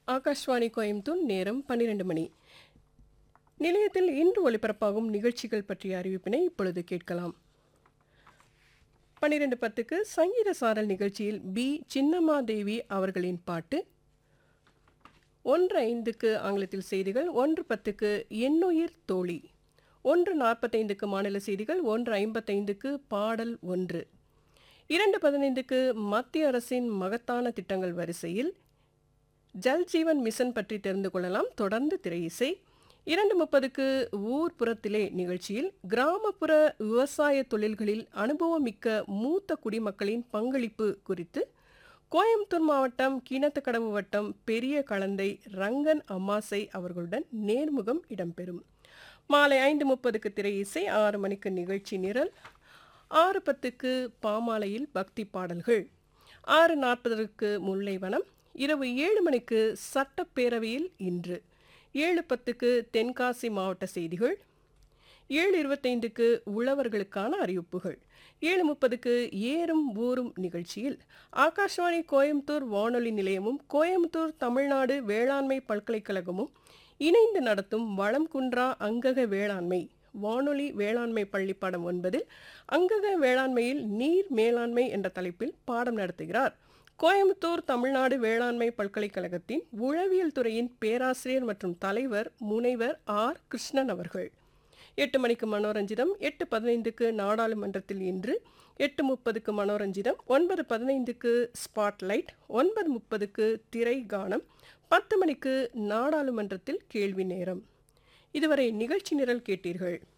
ஆகாஷ்வாணி கோயம்புத்தூர் நேரம் பன்னிரண்டு மணி நிலையத்தில் இன்று ஒலிபரப்பாகும் நிகழ்ச்சிகள் பற்றிய அறிவிப்பினை இப்பொழுது கேட்கலாம் பன்னிரண்டு பத்துக்கு சங்கீத சாரல் நிகழ்ச்சியில் பி சின்னம்மாதேவி அவர்களின் பாட்டு ஒன்று ஐந்துக்கு ஆங்கிலத்தில் செய்திகள் ஒன்று பத்துக்கு எண்ணுயிர் தோழி ஒன்று நாற்பத்தைந்துக்கு மாநில செய்திகள் ஒன்று ஐம்பத்தைந்துக்கு பாடல் ஒன்று இரண்டு பதினைந்துக்கு மத்திய அரசின் மகத்தான திட்டங்கள் வரிசையில் ஜல் ஜீவன் மிஷன் பற்றி தெரிந்து கொள்ளலாம் தொடர்ந்து திரை இசை இரண்டு முப்பதுக்கு ஊர்ப்புறத்திலே நிகழ்ச்சியில் கிராமப்புற விவசாய தொழில்களில் அனுபவமிக்க மூத்த குடிமக்களின் பங்களிப்பு குறித்து கோயம்புத்தூர் மாவட்டம் கிணத்துக்கடவு வட்டம் பெரிய கலந்தை ரங்கன் அம்மாசை அவர்களுடன் நேர்முகம் இடம்பெறும் மாலை ஐந்து முப்பதுக்கு திரை இசை ஆறு மணிக்கு நிகழ்ச்சி நிரல் ஆறு பத்துக்கு பாமாலையில் பக்தி பாடல்கள் ஆறு நாற்பதற்கு முல்லைவனம் இரவு ஏழு மணிக்கு சட்டப்பேரவையில் இன்று ஏழு பத்துக்கு தென்காசி மாவட்ட செய்திகள் ஏழு இருபத்தைந்துக்கு உழவர்களுக்கான அறிவிப்புகள் ஏழு முப்பதுக்கு ஏறும் ஊரும் நிகழ்ச்சியில் ஆகாஷ்வாணி கோயம்புத்தூர் வானொலி நிலையமும் கோயம்புத்தூர் தமிழ்நாடு வேளாண்மை பல்கலைக்கழகமும் இணைந்து நடத்தும் வளம் குன்றா அங்கக வேளாண்மை வானொலி வேளாண்மை பள்ளி பாடம் ஒன்பதில் அங்கக வேளாண்மையில் நீர் மேலாண்மை என்ற தலைப்பில் பாடம் நடத்துகிறார் கோயம்புத்தூர் தமிழ்நாடு வேளாண்மை பல்கலைக்கழகத்தின் உளவியல் துறையின் பேராசிரியர் மற்றும் தலைவர் முனைவர் ஆர் கிருஷ்ணன் அவர்கள் எட்டு மணிக்கு மனோரஞ்சிதம் எட்டு பதினைந்துக்கு நாடாளுமன்றத்தில் இன்று எட்டு முப்பதுக்கு மனோரஞ்சிதம் ஒன்பது பதினைந்துக்கு ஸ்பாட்லைட் ஒன்பது முப்பதுக்கு திரை கானம் பத்து மணிக்கு நாடாளுமன்றத்தில் கேள்வி நேரம் இதுவரை நிகழ்ச்சி நிரல் கேட்டீர்கள்